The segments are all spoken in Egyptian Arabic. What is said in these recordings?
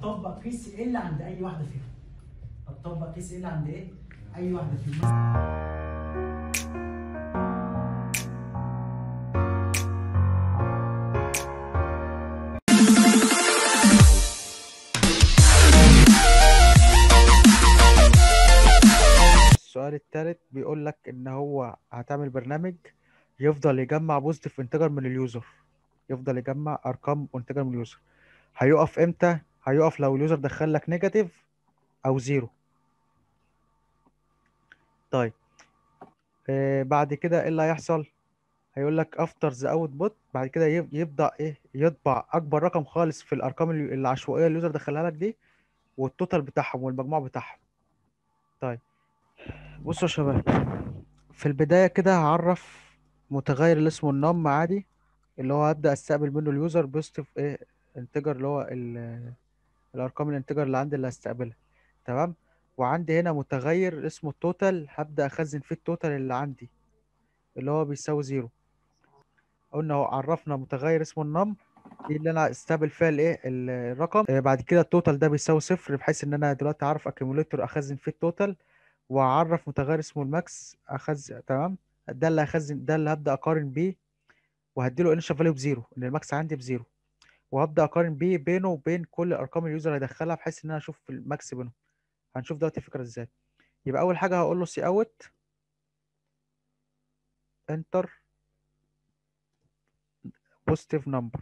هتطبق قيس ال عند اي واحده فيهم هتطبق قيس ال عند ايه اي واحده فيهم السؤال التالت بيقول لك ان هو هتعمل برنامج يفضل يجمع بوزيتيف انتجر من اليوزر يفضل يجمع ارقام انتجر من اليوزر هيقف امتى هيقف لو اليوزر دخل لك نيجاتيف او زيرو طيب آه بعد كده ايه اللي هيحصل هيقول لك افتر ذا اوت بوت بعد كده يب- يبدا ايه يطبع اكبر رقم خالص في الارقام ال- العشوائيه اللي اليوزر دخلها لك دي والتوتال بتاعهم والمجموع بتاعهم طيب بصوا يا شباب في البداية كده هعرف متغير اللي اسمه النم عادي اللي هو هبدأ استقبل منه اليوزر بوزيتيف ايه انتجر اللي هو ال- الارقام الانتجر اللي عندي اللي هستقبلها تمام وعندي هنا متغير اسمه التوتال هبدأ اخزن فيه التوتال اللي عندي اللي هو بيساوي زيرو قلنا اهو عرفنا متغير اسمه النم دي اللي انا استقبل فيها الايه ال- الرقم آه، بعد كده التوتال ده بيساوي صفر بحيث ان انا دلوقتي اعرف اكيموليتور اخزن فيه التوتال واعرف متغير اسمه الماكس اخزن تمام ده اللي هخزن ده اللي هبدا اقارن بيه وهديله انيشال فاليو بزيرو ان الماكس عندي بزيرو وهبدا اقارن بيه بينه وبين كل ارقام اليوزر اللي هيدخلها بحيث ان انا اشوف الماكس بينهم هنشوف دلوقتي الفكره ازاي يبقى اول حاجه هقول له سي اوت انتر بوزيتيف نمبر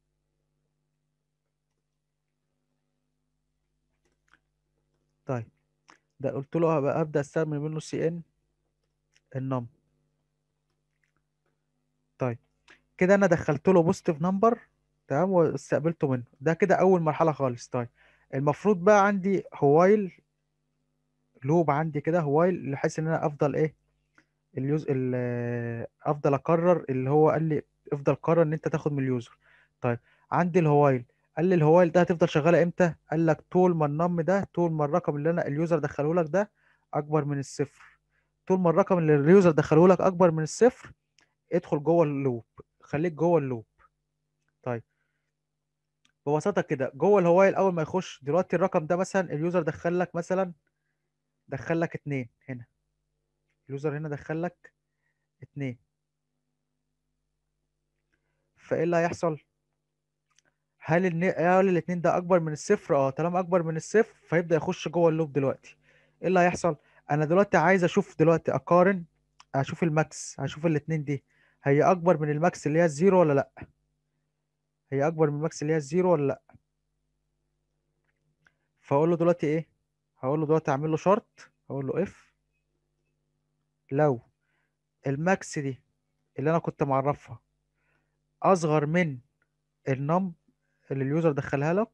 طيب ده قلت له هبقى ابدا استعمل منه سي ان النم طيب كده انا دخلت له بوزيتيف نمبر تمام واستقبلته منه ده كده اول مرحله خالص طيب المفروض بقى عندي هوايل لوب عندي كده هوايل بحيث ان انا افضل ايه اليوز ال- افضل اكرر اللي هو قال لي افضل قرر ان انت تاخد من اليوزر طيب عندي الهوايل قال لي الهوايل ده هتفضل شغاله امتى قال لك طول ما النم ده طول ما الرقم اللي انا اليوزر دخله لك ده اكبر من الصفر طول ما الرقم اللي اليوزر دخله لك اكبر من الصفر ادخل جوه اللوب خليك جوه اللوب طيب ببساطه كده جوه الهوايل اول ما يخش دلوقتي الرقم ده مثلا اليوزر دخل لك مثلا دخل لك اتنين هنا اليوزر هنا دخل لك اتنين فايه اللي هيحصل هل الن... هل الاتنين ده اكبر من الصفر اه طالما اكبر من الصفر فيبدأ يخش جوه اللوب دلوقتي ايه اللي هيحصل انا دلوقتي عايز اشوف دلوقتي اقارن اشوف الماكس هشوف الاتنين دي هي اكبر من الماكس اللي هي الزيرو ولا لا هي اكبر من الماكس اللي هي الزيرو ولا لا فاقول له دلوقتي ايه هقول له دلوقتي اعمل له شرط هقول له اف لو الماكس دي اللي انا كنت معرفها اصغر من النم اللي اليوزر دخلها لك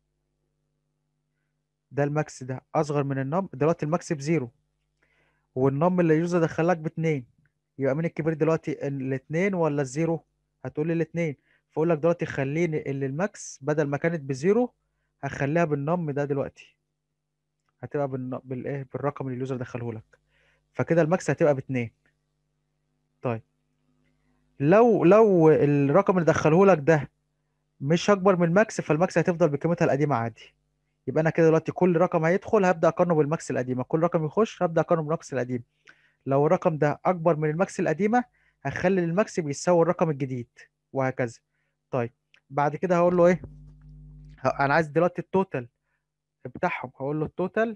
ده الماكس ده اصغر من النم دلوقتي الماكس بزيرو والنم اللي اليوزر دخلك باتنين يبقى مين الكبير دلوقتي الاتنين ولا الزيرو هتقول لي الاتنين فاقول لك دلوقتي خليني اللي الماكس بدل ما كانت بزيرو هخليها بالنم ده دلوقتي هتبقى بالن... بالايه بالرقم اللي اليوزر دخله لك فكده الماكس هتبقى باتنين طيب لو لو الرقم اللي دخله لك ده مش اكبر من الماكس فالماكس هتفضل بقيمتها القديمه عادي يبقى انا كده دلوقتي كل رقم هيدخل هبدا اقارنه بالماكس القديمه كل رقم يخش هبدا اقارنه بالماكس القديم لو الرقم ده اكبر من الماكس القديمه هخلي الماكس بيساوي الرقم الجديد وهكذا طيب بعد كده هقول له ايه ه- انا عايز دلوقتي التوتال بتاعهم هقول له التوتال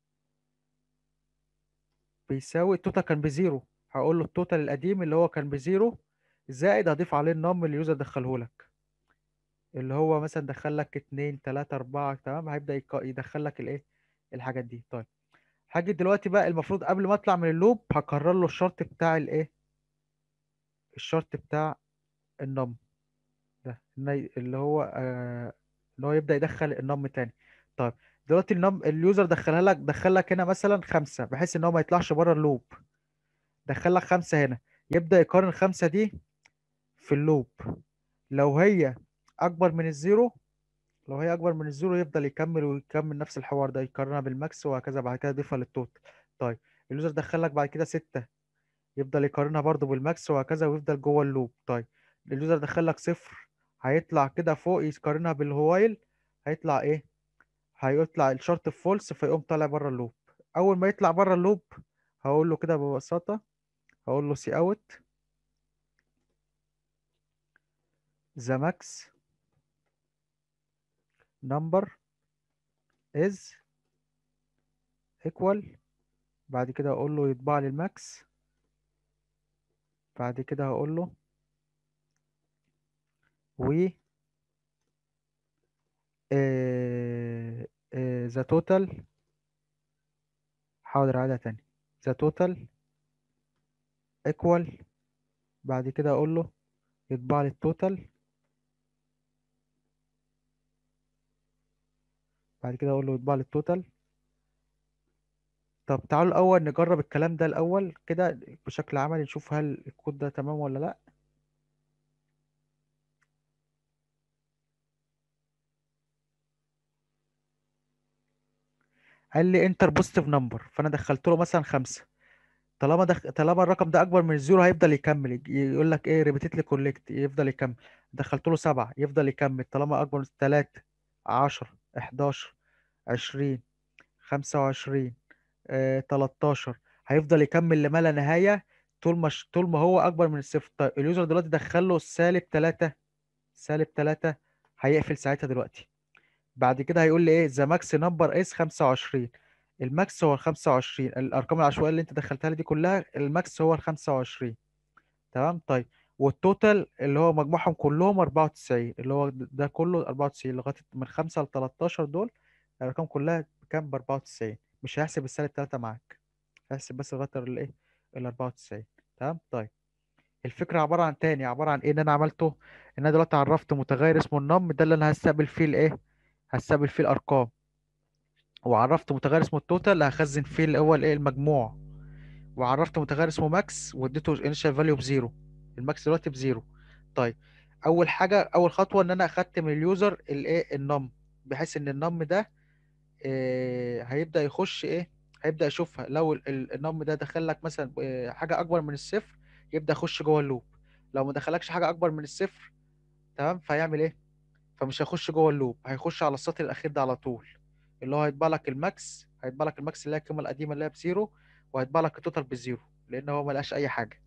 بيساوي التوتال كان بزيرو هقول له التوتال القديم اللي هو كان بزيرو زائد هضيف عليه النم اللي اليوزر دخله لك اللي هو مثلا دخل لك اتنين تلاتة أربعة تمام هيبدأ يك- يدخل لك الإيه الحاجات دي طيب هاجي دلوقتي بقى المفروض قبل ما أطلع من اللوب هكرر له الشرط بتاع الإيه الشرط بتاع النم ده إن ي- اللي هو آه اللي هو يبدأ يدخل النم تاني طيب دلوقتي النم اليوزر دخلها لك دخل لك هنا مثلا خمسة بحيث إن هو ما يطلعش بره اللوب دخل لك خمسة هنا يبدأ يقارن خمسة دي في اللوب لو هي أكبر من الزيرو لو هي اكبر من الزيرو يفضل يكمل ويكمل نفس الحوار ده يقارنها بالماكس وهكذا بعد كده يضيفها للتوتال طيب اليوزر دخل لك بعد كده ستة يفضل يقارنها برضو بالماكس وهكذا ويفضل جوه اللوب طيب اليوزر دخل لك صفر هيطلع كده فوق يقارنها بالهوايل هيطلع ايه هيطلع الشرط فولس فيقوم طالع بره اللوب اول ما يطلع بره اللوب هقول له كده ببساطة هقول له سي اوت the max number is equal بعد كده هقول له يطبع لي الماكس بعد كده هقول له و آه، آه، the total حاضر عادة تاني the total equal بعد كده اقول له يطبع لي التوتال بعد كده اقول له يطبع لي التوتال طب تعالوا الاول نجرب الكلام ده الاول كده بشكل عملي نشوف هل الكود ده تمام ولا لا قال لي انتر بوزيتيف نمبر فانا دخلت له مثلا خمسة طالما دخ... طالما الرقم ده اكبر من الزيرو هيفضل يكمل يج- يقول لك ايه ريبيتيتلي كولكت يفضل يكمل دخلت له سبعة يفضل يكمل طالما اكبر من تلاتة عشرة احداشر عشرين خمسة وعشرين آه، 13 هيفضل يكمل لما لا نهاية طول ما ش... طول ما هو أكبر من الصفر طيب اليوزر دلوقتي دخل له سالب 3 سالب 3 هيقفل ساعتها دلوقتي بعد كده هيقول لي ايه ذا ماكس نمبر اس 25 الماكس هو ال 25 الأرقام العشوائية اللي أنت دخلتها لي دي كلها الماكس هو ال 25 تمام طيب والتوتال اللي هو مجموعهم كلهم 94 اللي هو د- ده كله 94 لغاية من 5 ل 13 دول الأرقام كلها بكام ب 94 مش هيحسب السالب 3 معاك هيحسب بس لغاية الايه ال 94 تمام طيب الفكرة عبارة عن تاني عبارة عن ايه ان انا عملته ان انا دلوقتي عرفت متغير اسمه النم ده اللي انا هستقبل فيه الايه هستقبل فيه الارقام وعرفت متغير اسمه التوتال اللي هخزن فيه اللي هو الايه المجموع وعرفت متغير اسمه ماكس واديته انيشال فاليو بزيرو الماكس دلوقتي بزيرو طيب اول حاجه اول خطوه ان انا اخدت من اليوزر الايه النم بحيث ان النم ده آه، هيبدا يخش ايه هيبدا يشوفها لو ال- ال- النم ده دخل لك مثلا آه، حاجه اكبر من الصفر يبدا يخش جوه اللوب لو ما دخلكش حاجه اكبر من الصفر تمام فيعمل ايه فمش هيخش جوه اللوب هيخش على السطر الاخير ده على طول اللي هو هيطبع لك الماكس هيطبع لك الماكس اللي هي القيمه القديمه اللي هي بزيرو وهيطبع لك التوتال بزيرو لان هو ما لقاش اي حاجه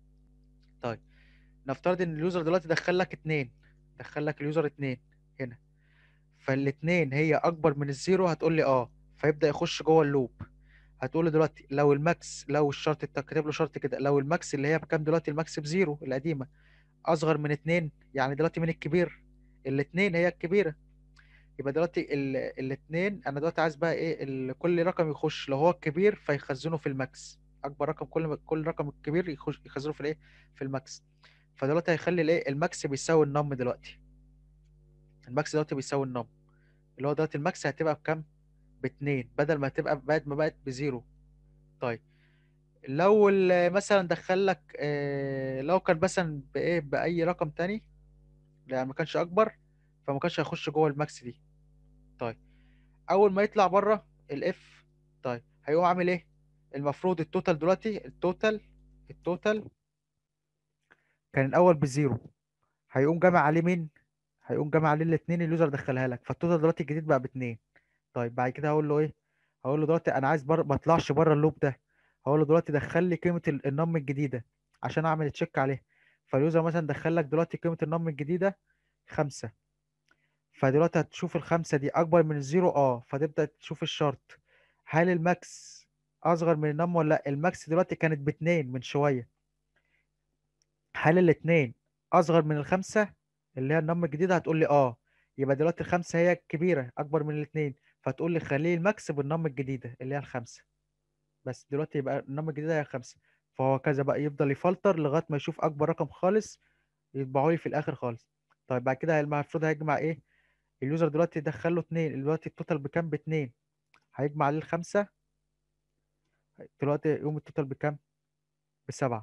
طيب نفترض ان اليوزر دلوقتي دخل لك اتنين دخل لك اليوزر اتنين هنا فالاتنين هي اكبر من الزيرو هتقول لي اه فيبدأ يخش جوه اللوب هتقول له دلوقتي لو الماكس لو الشرط انت كاتب له شرط كده لو الماكس اللي هي بكام دلوقتي الماكس بزيرو القديمه اصغر من اتنين يعني دلوقتي من الكبير الاتنين هي الكبيره يبقى دلوقتي ال... الاتنين انا دلوقتي عايز بقى ايه ال... كل رقم يخش لو هو الكبير فيخزنه في الماكس اكبر رقم كل ما... كل رقم الكبير يخش يخزنه في الايه في الماكس فدلوقتي هيخلي الايه الماكس بيساوي النم دلوقتي الماكس دلوقتي بيساوي النم اللي هو دلوقتي الماكس هتبقى بكام باتنين بدل ما تبقى بعد ما بقت بزيرو طيب لو ال- مثلا دخل لك آه، لو كان مثلا بايه باي رقم تاني يعني ما كانش اكبر فما كانش هيخش جوه الماكس دي طيب اول ما يطلع بره الاف طيب هيقوم عامل ايه المفروض التوتال دلوقتي التوتال التوتال كان الاول بزيرو هيقوم جامع عليه مين هيقوم جامع عليه الاثنين اليوزر دخلها لك فالتوتال دلوقتي الجديد بقى باتنين طيب بعد كده هقول له ايه هقول له دلوقتي انا عايز بر... ما اطلعش بره اللوب ده هقول له دلوقتي دخل لي قيمه ال- النم الجديده عشان اعمل تشيك عليها فاليوزر مثلا دخل لك دلوقتي قيمه النم الجديده خمسة فدلوقتي هتشوف الخمسة دي أكبر من الزيرو اه فتبدأ تشوف الشرط هل الماكس أصغر من النم ولا لأ الماكس دلوقتي كانت باتنين من شوية هل الاتنين أصغر من الخمسة اللي هي النم الجديدة هتقول لي اه يبقى دلوقتي الخمسة هي الكبيرة أكبر من الاتنين فتقول لي خليه الماكس بالنم الجديدة اللي هي الخمسة بس دلوقتي يبقى النم الجديدة هي الخمسة فهو كذا بقى يفضل يفلتر لغاية ما يشوف أكبر رقم خالص يطبعه لي في الآخر خالص طيب بعد كده المفروض هيجمع ايه اليوزر دلوقتي دخل له اتنين دلوقتي التوتال بكام باتنين هيجمع عليه الخمسة دلوقتي يقوم التوتال بكام بسبعة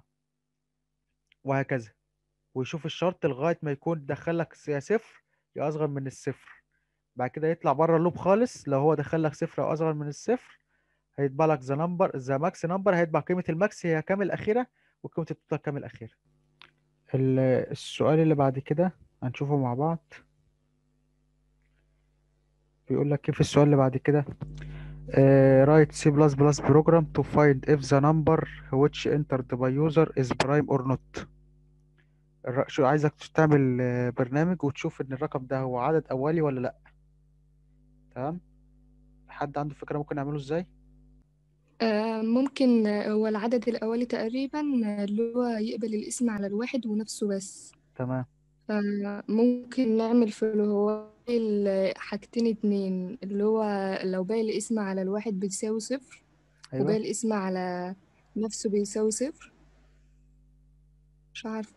وهكذا ويشوف الشرط لغاية ما يكون دخل لك يا صفر يا أصغر من الصفر بعد كده يطلع بره اللوب خالص لو هو دخل لك صفر أو أصغر من الصفر هيطبع لك ذا نمبر ذا ماكس نمبر هيطبع قيمة الماكس هي كام الأخيرة وقيمة التوتال كام الأخيرة ال- السؤال اللي بعد كده هنشوفه مع بعض بيقول لك ايه في السؤال اللي بعد كده آه write C++ program to find if the number which entered by user is prime or not الر- شو عايزك تعمل آه، برنامج وتشوف ان الرقم ده هو عدد اولي ولا لا تمام حد عنده فكرة ممكن نعمله ازاي آه، ممكن آه، هو العدد الأولي تقريبا آه، اللي هو يقبل الاسم على الواحد ونفسه بس تمام فممكن نعمل في اللي هو ال- حاجتين اتنين اللي هو لو باقي الاسم على الواحد بيساوي صفر وباقي ايوه الاسم على نفسه بيساوي صفر مش عارفة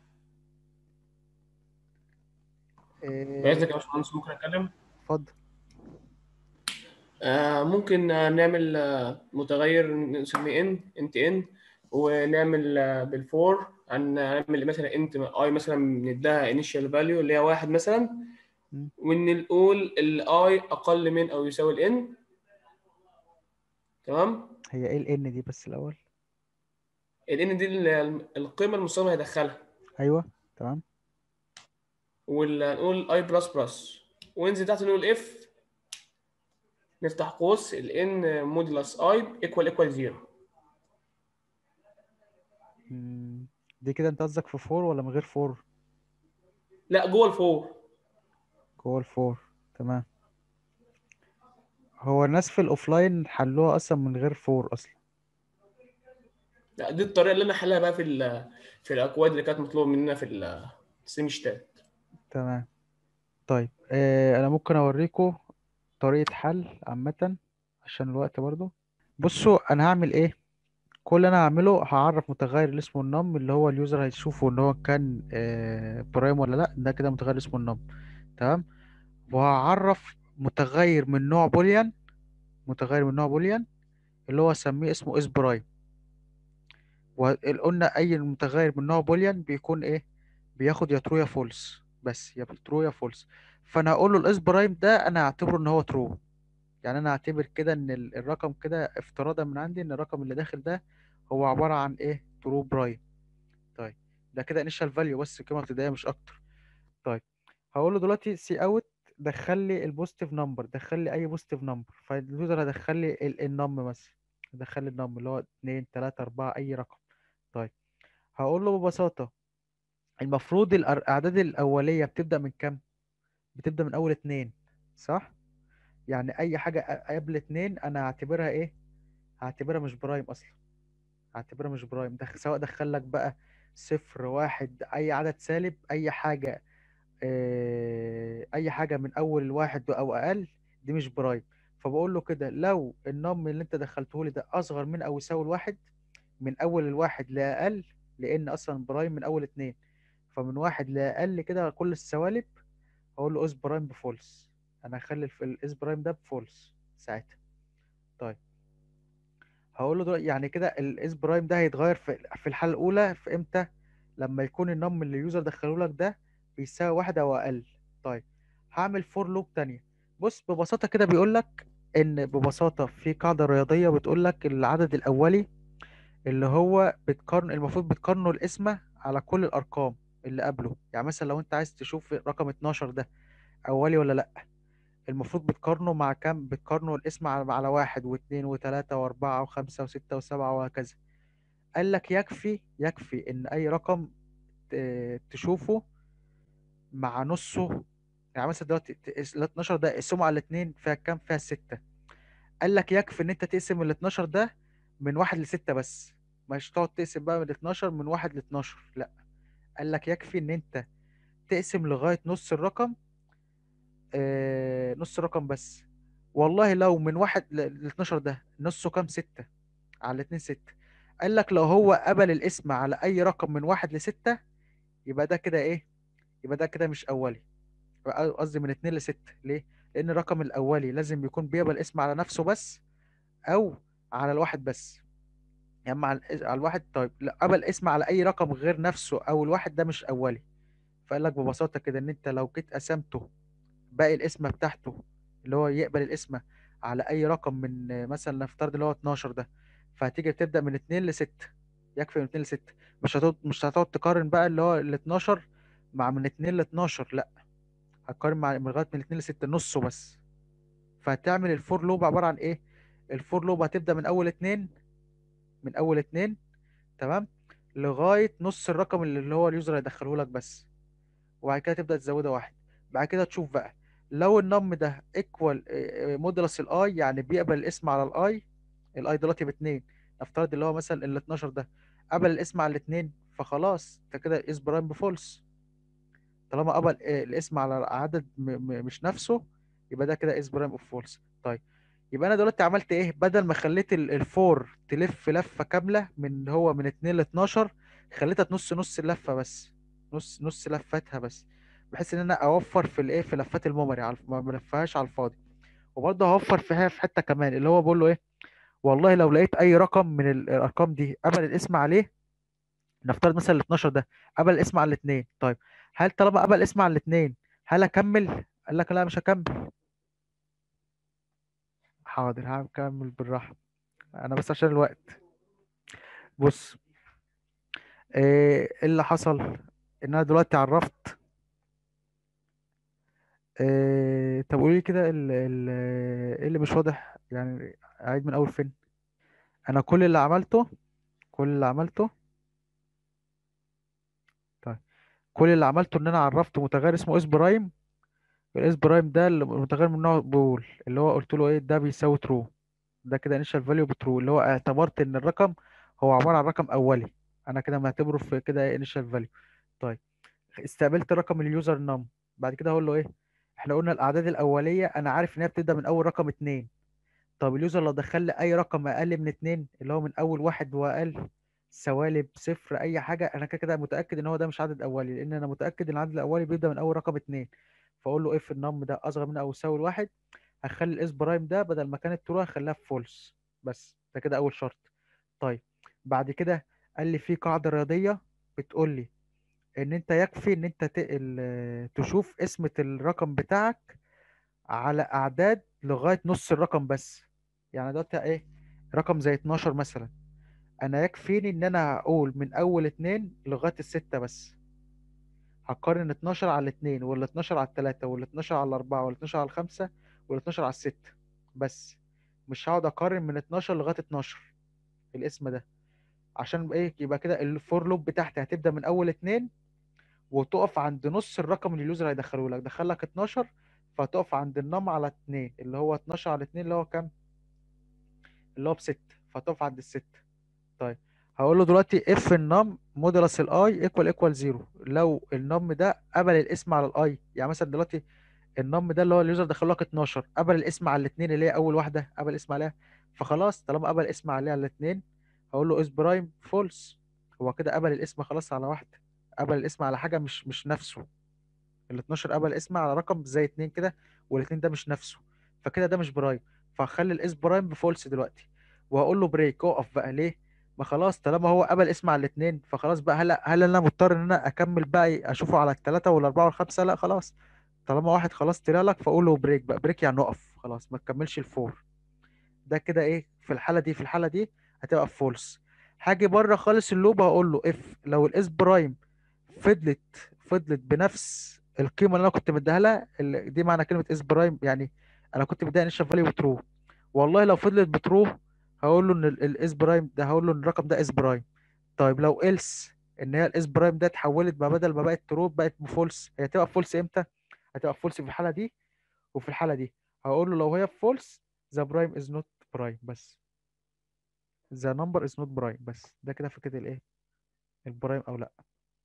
آه، بإذنك يا باشمهندس ممكن أتكلم؟ اتفضل آه ممكن آه، نعمل آه متغير نسميه ان انت ان ونعمل آه بالفور هن- هنعمل مثلا انت اي مثلا نديها انيشال فاليو اللي هي واحد مثلا مم. ونقول الاي اقل من او يساوي الان تمام هي ايه ال n دي بس الاول الان دي ال- القيمه المستخدم هيدخلها ايوه تمام ونقول اي بلس بلس وننزل تحت نقول اف نفتح قوس الان موديلس اي ايكوال ايكوال زيرو مم، دي كده انت قصدك في فور ولا من غير فور لا جوه الفور جوه الفور تمام هو الناس في الاوفلاين حلوها اصلا من غير فور اصلا لا دي الطريقه اللي انا حلها بقى في ال- في الاكواد اللي كانت مطلوبه مننا في السيمشتات تمام طيب آه انا ممكن اوريكم طريقة حل عامة عشان الوقت برضو بصوا انا هعمل ايه كل اللي انا هعمله هعرف متغير اللي اسمه النم اللي هو اليوزر هيشوفه ان هو كان آه برايم ولا لا ده كده متغير اسمه النم تمام وهعرف متغير من نوع بوليان متغير من نوع بوليان اللي هو اسميه اسمه اس برايم وقلنا اي متغير من نوع بوليان بيكون ايه بياخد يا ترو يا فولس بس يا ترو يا فولس فانا هقول له الاس برايم ده انا هعتبره ان هو ترو يعني انا هعتبر كده ان ال- الرقم كده افتراضا من عندي ان الرقم اللي داخل ده هو عبارة عن ايه ترو برايم طيب ده كده انيشال فاليو بس قيمة ابتدائية مش اكتر طيب هقول له دلوقتي سي اوت دخل لي البوزيتيف نمبر دخل لي اي بوزيتيف نمبر فاليوزر هدخل لي النم مثلا دخل لي النم اللي هو 2 3 4 اي رقم طيب هقول له ببساطة المفروض الأر- الأعداد الأولية بتبدأ من كام؟ بتبدأ من أول اتنين صح؟ يعني أي حاجة أ- قبل اتنين أنا هعتبرها إيه؟ هعتبرها مش برايم أصلا هعتبرها مش برايم ده سواء دخل لك بقى صفر واحد أي عدد سالب أي حاجة آه، أي حاجة من أول الواحد أو أقل دي مش برايم فبقول له كده لو النم اللي أنت دخلته لي ده أصغر من أو يساوي الواحد من أول الواحد لأقل لأن أصلا برايم من أول اتنين فمن واحد لأقل كده كل السوالب هقول له اس برايم بفولس انا هخلي الف- الاس برايم ده بفولس ساعتها طيب هقول له دلوقتي يعني كده الاس برايم ده هيتغير في في الحاله الاولى في امتى لما يكون النم اللي اليوزر دخله لك ده بيساوي واحد او اقل طيب هعمل فور لوب تانية بص ببساطه كده بيقول لك ان ببساطه في قاعده رياضيه بتقول لك العدد الاولي اللي هو بتقارن المفروض بتقارنه القسمه على كل الارقام اللي قبله يعني مثلا لو انت عايز تشوف رقم 12 ده اولي ولا لا المفروض بتقارنه مع كام بتقارنه الاسم على على واحد واثنين وثلاثة واربعة وخمسة وستة وسبعة وهكذا قال لك يكفي يكفي ان اي رقم ت- تشوفه مع نصه يعني مثلا دلوقتي ت- ال 12 ده اقسمه على الاثنين فيها كام فيها ستة قال لك يكفي ان انت تقسم ال 12 ده من واحد لستة بس مش تقعد تقسم بقى من ال 12 من واحد ل 12 لا قال لك يكفي ان انت تقسم لغاية نص الرقم آه نص الرقم بس والله لو من واحد ل 12 ده نصه كام ستة على الاتنين ستة قال لك لو هو قبل الاسم على اي رقم من واحد لستة يبقى ده كده ايه يبقى ده كده مش اولي يبقى قصدي من اتنين لستة ليه لان الرقم الاولي لازم يكون بيقبل اسم على نفسه بس او على الواحد بس يعني على الإس- على الواحد طيب لا قبل اسم على اي رقم غير نفسه او الواحد ده مش اولي فقال لك ببساطة كده ان انت لو جيت قسمته باقي القسمة بتاعته اللي هو يقبل القسمة على أي رقم من آه، مثلا نفترض اللي هو 12 ده فهتيجي تبدأ من 2 ل 6 يكفي من 2 ل 6 مش هتقعد مش هتقعد تقارن بقى اللي هو ال 12 مع من 2 ل 12 لا هتقارن مع من لغاية من 2 ل 6 نصه بس فهتعمل الفور لوب عباره عن ايه الفور لوب هتبدا من اول اتنين من اول اتنين تمام لغايه نص الرقم اللي اللي هو اليوزر هيدخله لك بس وبعد كده تبدا تزودها واحد بعد كده تشوف بقى لو النم ده ايكوال مودولس الاي يعني بيقبل الاسم على الاي الاي دلوقتي باتنين نفترض اللي هو مثلا ال 12 ده قبل الاسم على الاتنين فخلاص انت كده اس برايم بفولس طالما قبل آه، الاسم على عدد م م مش نفسه يبقى ده كده اس برايم اوف فولس طيب يبقى انا دلوقتي عملت ايه بدل ما خليت ال- الفور تلف لفه كامله من هو من 2 ل 12 خليتها تنص نص اللفه بس نص نص لفتها بس بحيث ان انا اوفر في الايه في لفات الميموري على ما بلفهاش على الفاضي وبرضه هوفر فيها في حته كمان اللي هو بقول له ايه والله لو لقيت اي رقم من ال- الارقام دي قبل الاسم عليه نفترض مثلا ال 12 ده قبل الاسم على الاثنين طيب هل طالما قبل الاسم على الاثنين هل اكمل قال لك لا مش هكمل حاضر هكمل بالراحه انا بس عشان الوقت بص ايه إيه اللي حصل ان انا دلوقتي عرفت إيه طب قولي لي كده ال- ال- ايه اللي مش واضح يعني اعيد من اول فين انا كل اللي عملته كل اللي عملته طيب كل اللي عملته ان انا عرفت متغير اسمه اس برايم الاس برايم ده اللي متغير من نوع بول اللي هو قلت له ايه ده بيساوي ترو ده كده انيشال فاليو بترو اللي هو اعتبرت ان الرقم هو عباره عن رقم اولي انا كده معتبره في كده ايه انيشال فاليو طيب استقبلت رقم اليوزر نم بعد كده هقول له ايه احنا قلنا الاعداد الاوليه انا عارف ان هي بتبدا من اول رقم اتنين طب اليوزر لو دخل لي اي رقم اقل من اتنين اللي هو من اول واحد واقل سوالب صفر اي حاجه انا كده كده متاكد ان هو ده مش عدد اولي لان انا متاكد ان العدد الاولي بيبدا من اول رقم اتنين فاقول له اف النم ده اصغر من او يساوي الواحد هخلي الاس برايم ده بدل ما كانت ترو هخليها فولس بس ده كده اول شرط طيب بعد كده قال لي في قاعده رياضيه بتقول لي ان انت يكفي ان انت تقل تشوف اسمة الرقم بتاعك على اعداد لغايه نص الرقم بس يعني دلوقتي ايه رقم زي 12 مثلا انا يكفيني ان انا هقول من اول اتنين لغايه الستة بس هقارن 12 على الاتنين ولا 12 على التلاتة ولا 12 على الأربعة ولا 12 على الخمسة ولا 12 على الستة بس مش هقعد أقارن من 12 لغاية 12 الاسم ده عشان ايه يبقى كده الفور لوب بتاعتي هتبدأ من أول اتنين وتقف عند نص الرقم اللي اليوزر هيدخله لك دخل لك 12 فتقف عند النم على 2 اللي هو 12 على 2 اللي هو كام اللي هو بستة فتقف عند الستة طيب هقول له دلوقتي اف النم مودولس الاي ايكوال ايكوال زيرو لو النم ده قبل الاسم على الاي يعني مثلا دلوقتي النم ده اللي هو اليوزر دخل لك 12 قبل الاسم على الاثنين اللي هي اول واحده قبل الاسم عليها فخلاص طالما قبل الاسم عليها على الاثنين هقول له اس برايم فولس هو كده قبل الاسم خلاص على واحده قبل الاسم على حاجه مش مش نفسه ال 12 قبل الاسم على رقم زي اتنين كده والاثنين ده مش نفسه فكده ده مش برايم فهخلي الاس برايم بفولس دلوقتي وهقول له بريك اقف بقى ليه ما خلاص طالما هو قبل اسم على الاثنين فخلاص بقى هل هل انا مضطر ان انا اكمل بقى اشوفه على الثلاثه والاربعه والخمسه لا خلاص طالما واحد خلاص طلع لك فاقول له بريك بقى بريك يعني اقف خلاص ما تكملش الفور ده كده ايه في الحاله دي في الحاله دي هتبقى فولس هاجي بره خالص اللوب هقول له اف لو الاس برايم فضلت فضلت بنفس القيمه اللي انا كنت مديها لها اللي- دي معنى كلمه اس برايم يعني انا كنت مديها انيشال فاليو بترو والله لو فضلت بترو هقول له ان الاس برايم ده هقول له ان الرقم ده اس برايم طيب لو إلس ان هي الاس برايم ده اتحولت ما بدل ما بقت ترو بقت بفولس هي هتبقى فولس امتى هتبقى فولس في الحاله دي وفي الحاله دي هقول له لو هي فولس ذا برايم از نوت برايم بس ذا نمبر از نوت برايم بس ده كده فكره الايه البرايم او لا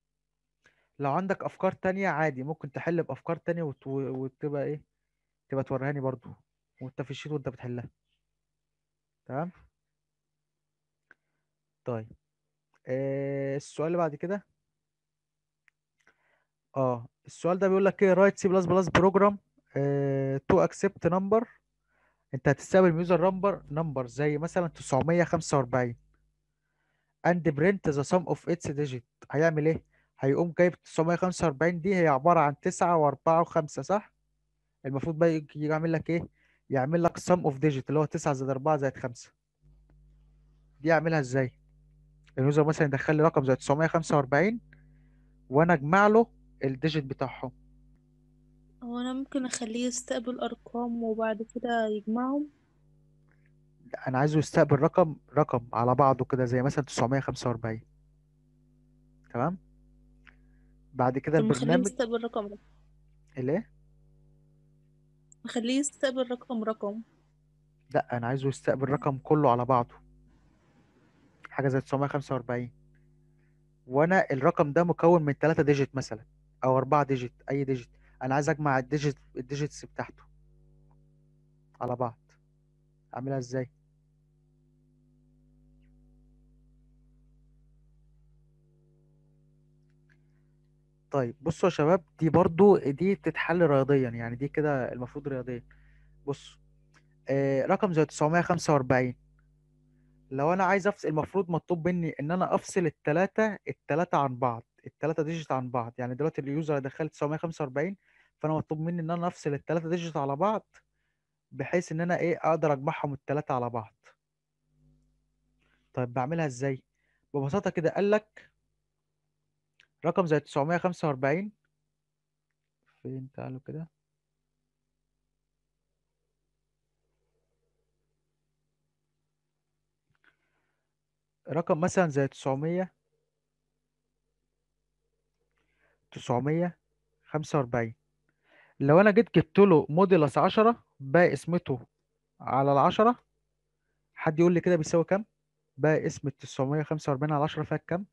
لو عندك افكار تانية عادي ممكن تحل بافكار تانية وت... وتبقى ايه تبقى توريهاني برضو وانت في الشيت وانت بتحلها تمام طيب آه السؤال اللي بعد كده اه السؤال ده بيقول لك ايه رايت سي بلس بلس بروجرام تو اكسبت نمبر انت هتستقبل يوزر نمبر نمبر زي مثلا 945 and print the sum of its digit هيعمل ايه هيقوم جايب 945 دي هي عبارة عن 9 و4 و5 صح المفروض بقى يجي يجي يعمل لك ايه يعمل لك sum of digit اللي هو 9 زائد 4 زائد 5 دي اعملها ازاي اليوزر مثلا يدخل لي رقم زي 945 وانا اجمع له الديجيت بتاعهم هو هو أنا ممكن أخليه يستقبل أرقام وبعد كده يجمعهم لا، انا عايزه يستقبل رقم رقم على بعضه كده زي مثلا 945 تمام بعد كده طب نخليه البرنامج يستقبل رقم رقم الايه نخليه يستقبل رقم رقم لا انا عايزه يستقبل رقم كله على بعضه حاجه زي 945 وانا الرقم ده مكون من 3 ديجيت مثلا او 4 ديجيت اي ديجيت انا عايز اجمع الديجيت الديجيتس بتاعته على بعض اعملها ازاي طيب بصوا يا شباب دي برضو دي بتتحل رياضيا يعني دي كده المفروض رياضيا بص آه رقم زي 945 لو انا عايز افصل المفروض مطلوب مني ان انا افصل التلاتة التلاتة عن بعض التلاتة ديجيت عن بعض يعني دلوقتي اليوزر دخل 945 فانا مطلوب مني ان انا افصل التلاتة ديجيت على بعض بحيث ان انا ايه اقدر اجمعهم التلاتة على بعض طيب بعملها ازاي ببساطة كده قال لك رقم زي 945 فين تعالوا كده رقم مثلا زي 900 945 لو انا جيت جبت له موديلس 10 بقى اسمته على العشرة حد يقول لي كده بيساوي كام بقى اسم 945 على 10 فيها كام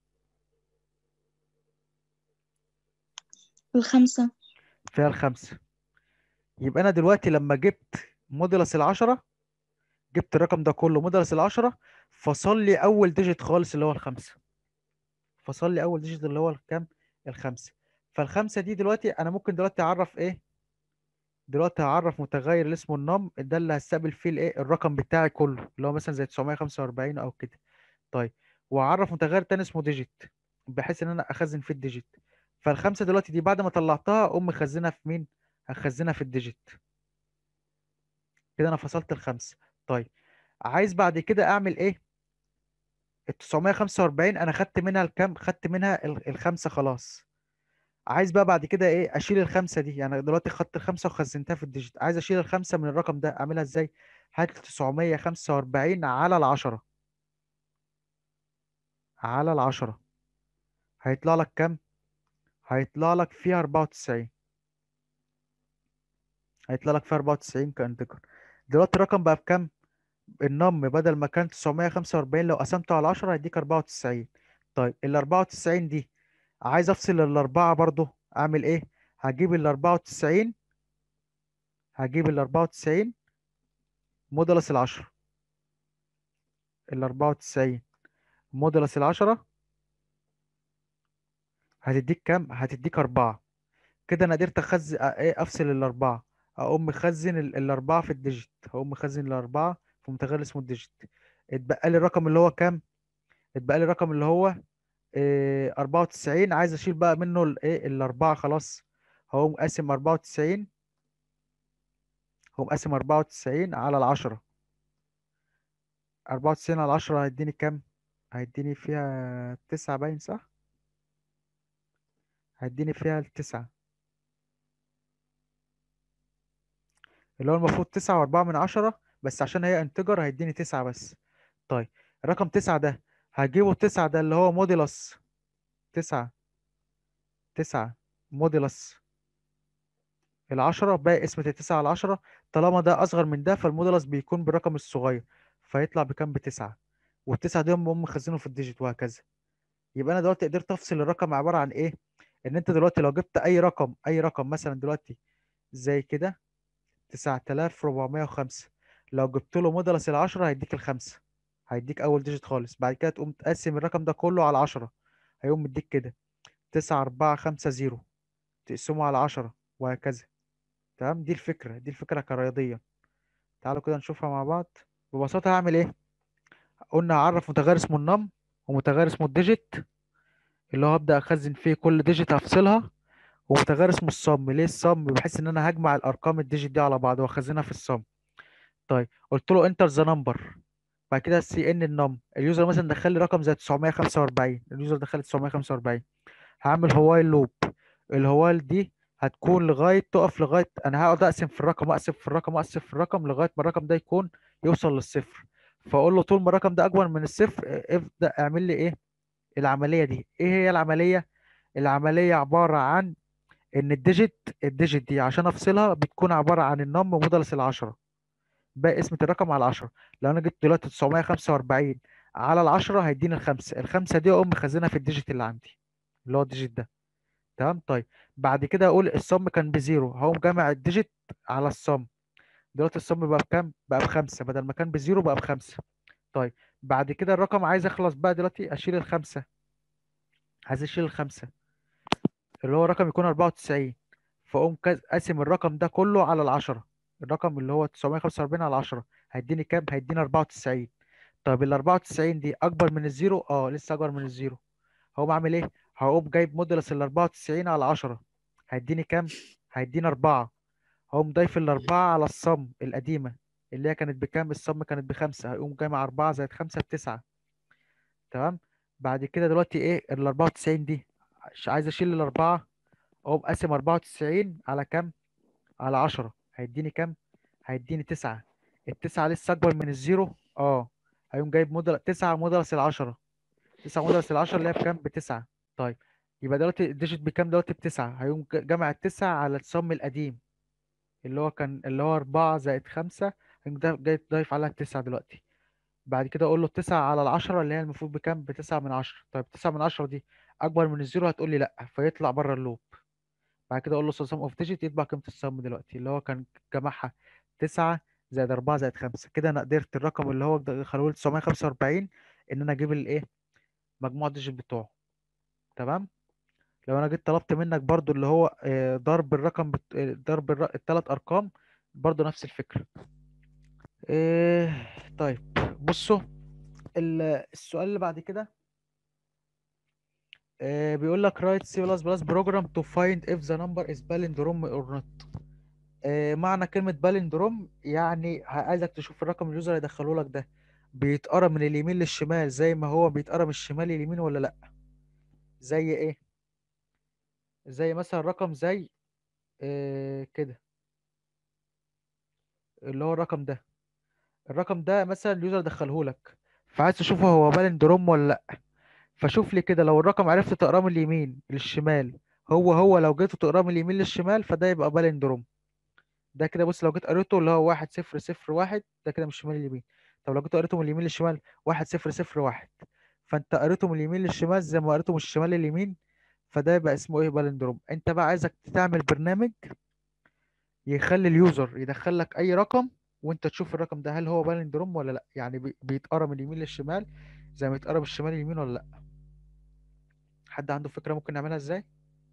الخمسة فيها الخمسة يبقى انا دلوقتي لما جبت موديلس العشرة جبت الرقم ده كله موديلس العشرة فصل لي اول ديجيت خالص اللي هو الخمسة فصل لي اول ديجيت اللي هو الكام الخمسة فالخمسة دي دلوقتي انا ممكن دلوقتي اعرف ايه دلوقتي هعرف متغير اللي اسمه النم ده اللي هستقبل فيه الايه الرقم بتاعي كله اللي هو مثلا زي 945 او كده طيب واعرف متغير تاني اسمه ديجيت بحيث ان انا اخزن فيه الديجيت فالخمسه دلوقتي دي بعد ما طلعتها اقوم مخزنها في مين هخزنها في الديجيت كده انا فصلت الخمسه طيب عايز بعد كده اعمل ايه ال 945 انا خدت منها الكام خدت منها ال- الخمسه خلاص عايز بقى بعد كده ايه اشيل الخمسه دي يعني دلوقتي خدت الخمسه وخزنتها في الديجيت عايز اشيل الخمسه من الرقم ده اعملها ازاي هات 945 على العشرة على العشرة هيطلع لك كام هيطلع لك فيها 94 هيطلع لك فيها 94 كانتجر دلوقتي الرقم بقى بكام النم بدل ما كان 945 لو قسمته على 10 هيديك 94 طيب ال 94 دي عايز افصل الاربعه برضو اعمل ايه هجيب ال 94 هجيب ال 94 مودلس العشرة ال 94 مودلس العشرة هتديك كام هتديك أربعة كده أنا قدرت أخزن إيه أفصل الأربعة أقوم مخزن ال- الأربعة في الديجيت هقوم مخزن الأربعة في متغير اسمه الديجيت اتبقى لي الرقم اللي هو كام اتبقى لي الرقم اللي هو إيه 94 عايز أشيل بقى منه الإيه الأربعة خلاص هقوم قاسم 94 هقوم قاسم 94 على العشرة 94 على 10 هيديني كام هيديني فيها تسعة باين صح هيديني فيها التسعة اللي هو المفروض تسعة وأربعة من عشرة بس عشان هي انتجر هيديني تسعة بس طيب رقم تسعة ده هجيبه تسعة ده اللي هو موديلس تسعة تسعة موديلس العشرة باقي قسمة التسعة على العشرة طالما ده أصغر من ده فالموديلس بيكون بالرقم الصغير فيطلع بكام بتسعة والتسعة دي هم مخزنهم في الديجيت وهكذا يبقى أنا دلوقتي قدرت أفصل الرقم عبارة عن إيه؟ إن أنت دلوقتي لو جبت أي رقم أي رقم مثلا دلوقتي زي كده 9405 لو جبت له مودلس العشرة هيديك الخمسة هيديك أول ديجيت خالص بعد كده تقوم تقسم الرقم ده كله على عشرة هيقوم مديك كده تسعة أربعة خمسة زيرو تقسمه على عشرة وهكذا تمام دي الفكرة دي الفكرة كرياضية تعالوا كده نشوفها مع بعض ببساطة هعمل إيه قلنا هعرف متغير اسمه النم ومتغير اسمه الديجيت اللي هو هبدأ أخزن فيه كل ديجيت هفصلها ومتغير اسمه الصم ليه الصم بحيث ان انا هجمع الارقام الديجيت دي على بعض واخزنها في الصم طيب قلت له انتر ذا نمبر بعد كده سي ان النم اليوزر مثلا دخل لي رقم زي 945 اليوزر دخل 945 هعمل هوايل لوب الهوايل دي هتكون لغايه تقف لغايه انا هقعد اقسم في الرقم اقسم في الرقم اقسم في الرقم لغايه ما الرقم ده يكون يوصل للصفر فاقول له طول ما الرقم ده اكبر من الصفر اه، ابدا اعمل لي ايه العمليه دي ايه هي العمليه العمليه عباره عن ان الديجيت الديجيت دي عشان افصلها بتكون عباره عن النم مودلس العشرة باقي قسمة الرقم على 10 لو انا جبت دلوقتي 945 على العشرة هيديني الخمسة الخمسة دي اقوم مخزنها في الديجيت اللي عندي اللي هو الديجيت ده تمام طيب بعد كده اقول الصم كان بزيرو هقوم جامع الديجيت على الصم دلوقتي الصم بقى بكام بقى بخمسة بدل ما كان بزيرو بقى بخمسة طيب بعد كده الرقم عايز يخلص بقى دلوقتي اشيل الخمسة عايز اشيل الخمسة اللي هو رقم يكون 94 فاقوم كاز- قاسم الرقم ده كله على العشرة الرقم اللي هو 945 على 10 هيديني كام هيديني 94 طيب ال 94 دي اكبر من الزيرو اه لسه اكبر من الزيرو هقوم اعمل ايه هقوم جايب مودولس ال 94 على 10 هيديني كام هيديني 4 هقوم ضايف الأربعة على الصم القديمة اللي هي كانت بكام الصم كانت بخمسة هيقوم جايمع أربعة زائد خمسة بتسعة تمام بعد كده دلوقتي ايه ال 94 دي ش- عايز اشيل الأربعة اقوم قاسم 94 على كام على 10 هيديني كام هيديني تسعة التسعة لسه أكبر من الزيرو اه هيقوم جايب مودل تسعة مودلس العشرة تسعة مودلس العشرة اللي هي بكام بتسعة طيب يبقى دلوقتي الديجيت بكام دلوقتي بتسعة هيقوم ج- جمع التسعة على الصم القديم اللي هو كان اللي هو أربعة زائد خمسة هيقوم ده- جاي ضايف عليها التسعة دلوقتي بعد كده أقول له التسعة على العشرة اللي هي المفروض بكام بتسعة من عشرة طيب تسعة من عشرة دي أكبر من الزيرو هتقول لي لأ فيطلع بره اللوب بعد كده أقول له sum of digit يطبع قيمة الصم دلوقتي اللي هو كان جمعها تسعة زائد أربعة زائد خمسة كده أنا قدرت الرقم اللي هو خلوه 945 إن أنا أجيب الإيه مجموع الديجيت بتوعه تمام لو انا جيت طلبت منك برضو اللي هو آه، ضرب الرقم بت... آه، ضرب الر... الثلاث ارقام برضو نفس الفكرة إيه طيب بصوا ال- السؤال اللي بعد كده آه، بيقول لك write C++ program to find if the number is palindrome or not آه، معنى كلمة بالندروم يعني ه- عايزك تشوف الرقم اللي اليوزر هيدخله لك ده بيتقرا من اليمين للشمال زي ما هو بيتقرا من الشمال لليمين ولا لا زي ايه زي مثلا رقم زي آه، كده اللي هو الرقم ده الرقم ده مثلا اليوزر دخله لك فعايز تشوفه هو بالندروم ولا لا فشوف لي كده لو الرقم عرفت تقراه من اليمين للشمال هو هو لو جيت تقراه من اليمين للشمال فده يبقى بالندروم ده كده بص لو جيت قريته اللي هو واحد صفر صفر واحد ده كده من الشمال لليمين طب لو جيت قريته من اليمين للشمال واحد صفر صفر واحد فانت قريته من اليمين للشمال زي ما قريته من الشمال لليمين فده يبقى اسمه ايه بالندروم انت بقى عايزك تعمل برنامج يخلي اليوزر يدخل لك اي رقم وانت تشوف الرقم ده هل هو بالندروم ولا لا يعني بي- بيتقرا من اليمين للشمال زي ما يتقرا من الشمال لليمين ولا لا حد عنده فكرة ممكن نعملها ازاي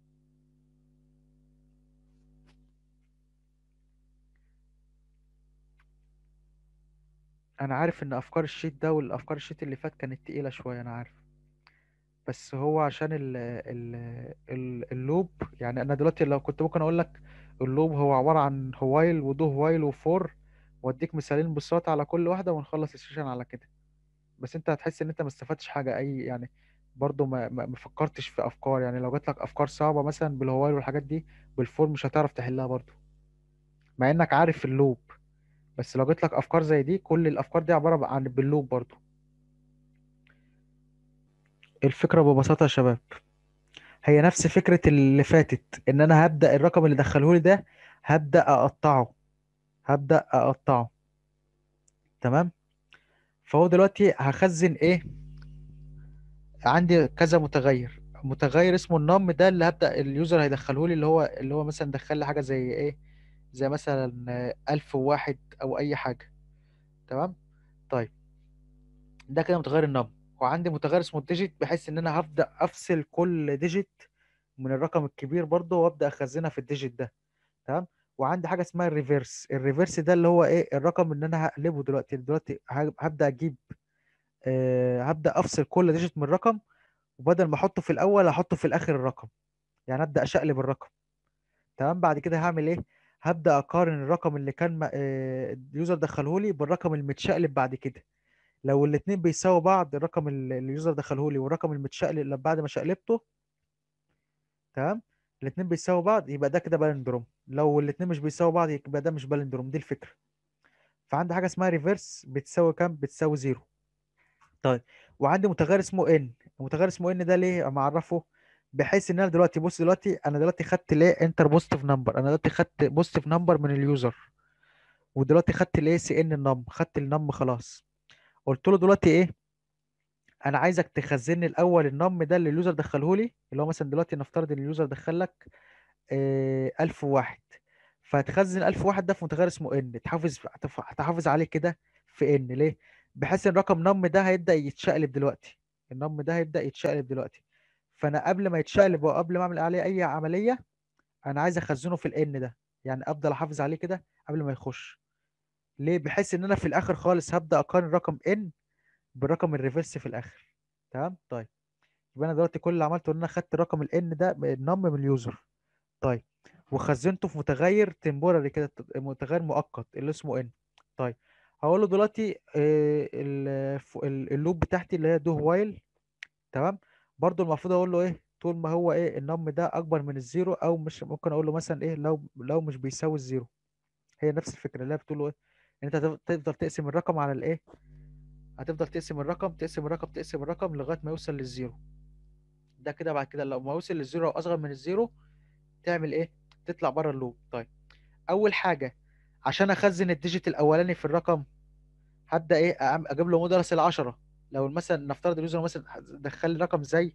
انا عارف ان افكار الشيت ده والافكار الشيت اللي فات كانت تقيلة شوية انا عارف بس هو عشان ال ال ال اللوب يعني انا دلوقتي لو كنت ممكن اقول لك اللوب هو عبارة عن هوايل ودو هوايل وفور واديك مثالين بالصوت على كل واحدة ونخلص السيشن على كده بس انت هتحس ان انت ما استفدتش حاجة اي يعني برضو ما ما ما فكرتش في افكار يعني لو جات لك افكار صعبة مثلا بالهوايل والحاجات دي بالفور مش هتعرف تحلها برضو مع انك عارف اللوب بس لو جات لك افكار زي دي كل الافكار دي عبارة عن باللوب برضو الفكرة ببساطة يا شباب هي نفس فكرة اللي فاتت ان انا هبدأ الرقم اللي دخلهولي ده هبدأ اقطعه هبدأ اقطعه تمام فهو دلوقتي هخزن ايه عندي كذا متغير متغير اسمه النم ده اللي هبدأ اليوزر هيدخلهولي اللي هو اللي هو مثلا دخل لي حاجة زي ايه زي مثلا آه، ألف وواحد او اي حاجة تمام طيب ده كده متغير النم وعندي متغير اسمه الديجيت بحيث ان انا هبدأ افصل كل ديجيت من الرقم الكبير برضه وابدأ اخزنها في الديجيت ده تمام وعندي حاجه اسمها الريفرس الريفرس ده اللي هو ايه الرقم اللي انا هقلبه دلوقتي دلوقتي ه- هبدا اجيب آه هبدا افصل كل ديجيت من الرقم وبدل ما احطه في الاول احطه في الاخر الرقم يعني ابدا اشقلب الرقم تمام بعد كده هعمل ايه هبدا اقارن الرقم اللي كان م- آه اليوزر دخله لي بالرقم المتشقلب بعد كده لو الاتنين بيساووا بعض الرقم اللي اليوزر دخله لي والرقم المتشقلب اللي بعد ما شقلبته تمام الاتنين بيساووا بعض يبقى ده كده بالندروم لو الاتنين مش بيساووا بعض يبقى ده مش بالندروم دي الفكرة فعندي حاجة اسمها ريفرس بتساوي كام بتساوي زيرو طيب وعندي متغير اسمه ان المتغير اسمه ان ده ليه معرفه بحيث ان انا دلوقتي بص دلوقتي انا دلوقتي خدت ليه انتر بوزيتيف نمبر انا دلوقتي خدت بوزيتيف نمبر من اليوزر ودلوقتي خدت الايه سي ان النم خدت النم خلاص قلت له دلوقتي ايه انا عايزك تخزن لي الاول النم ده اللي اليوزر دخله لي اللي هو مثلا دلوقتي نفترض ان اليوزر دخل لك آه 1001 فهتخزن 1001 ده في متغير اسمه ان تحافظ هتف- هتحافظ عليه كده في ان ليه بحيث ان رقم نم ده هيبدا يتشقلب دلوقتي النم ده هيبدا يتشقلب دلوقتي فانا قبل ما يتشقلب وقبل ما اعمل عليه اي عمليه انا عايز اخزنه في الان ده يعني افضل احافظ عليه كده قبل ما يخش ليه بحيث ان انا في الاخر خالص هبدا اقارن رقم ان بالرقم الريفرس في الاخر تمام طيب يبقى انا دلوقتي كل اللي عملته ان انا خدت رقم الان ده النم من اليوزر طيب وخزنته في متغير تمبوراري كده متغير مؤقت اللي اسمه ان طيب هقول له دلوقتي آه، ال- ف- ال- اللوب بتاعتي اللي هي دو وايل تمام برضو المفروض اقول له ايه طول ما هو ايه النم ده اكبر من الزيرو او مش ممكن اقول له مثلا ايه لو لو مش بيساوي الزيرو هي نفس الفكره اللي هي بتقول له ايه ان انت هتف- تفضل تقسم الرقم على الايه هتفضل تقسم الرقم تقسم الرقم تقسم الرقم لغايه ما يوصل للزيرو ده كده بعد كده لو ما وصل للزيرو او اصغر من الزيرو تعمل ايه تطلع بره اللوب طيب اول حاجه عشان اخزن الديجيت الاولاني في الرقم هبدا ايه أعم- اجيب له مودرس ال10 لو مثلا نفترض اليوزر مثلا دخل لي رقم زي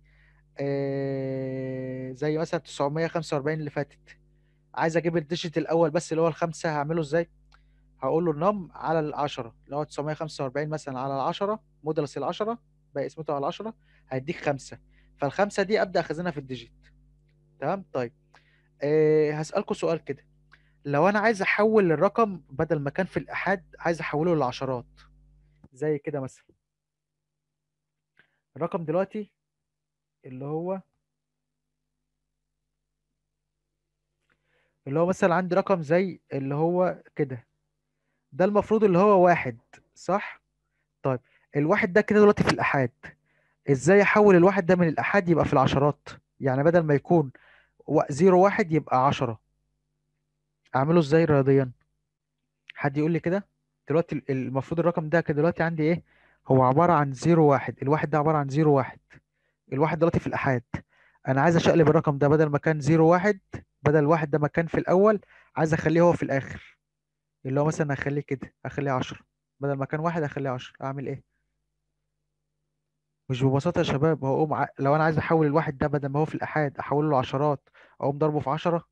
آه زي مثلا 945 اللي فاتت عايز اجيب الديجيت الاول بس اللي هو الخمسه هعمله ازاي هقول له نم على العشرة اللي هو 945 مثلا على العشرة مودلس العشرة بقى اسمته على العشرة هيديك خمسة فالخمسة دي أبدأ أخزنها في الديجيت تمام طيب أه هسألكوا سؤال كده لو أنا عايز أحول الرقم بدل ما كان في الآحاد عايز أحوله للعشرات زي كده مثلا الرقم دلوقتي اللي هو اللي هو مثلا عندي رقم زي اللي هو كده ده المفروض اللي هو واحد صح طيب الواحد ده كده دلوقتي في الآحاد ازاي احول الواحد ده من الآحاد يبقى في العشرات يعني بدل ما يكون و- زيرو واحد يبقى عشرة اعمله ازاي رياضيا حد يقول لي كده دلوقتي ال- المفروض الرقم ده كده دلوقتي عندي ايه هو عبارة عن زيرو واحد الواحد ده عبارة عن زيرو واحد الواحد دلوقتي في الآحاد انا عايز اشقلب الرقم ده بدل ما كان زيرو واحد بدل الواحد ده ما كان في الاول عايز اخليه هو في الاخر اللي هو مثلا اخليه كده اخليه عشرة بدل ما كان واحد اخليه عشرة اعمل ايه مش ببساطة يا شباب هو أقوم ع... لو أنا عايز أحول الواحد ده بدل ما هو في الآحاد أحوله لعشرات أقوم ضربه في عشرة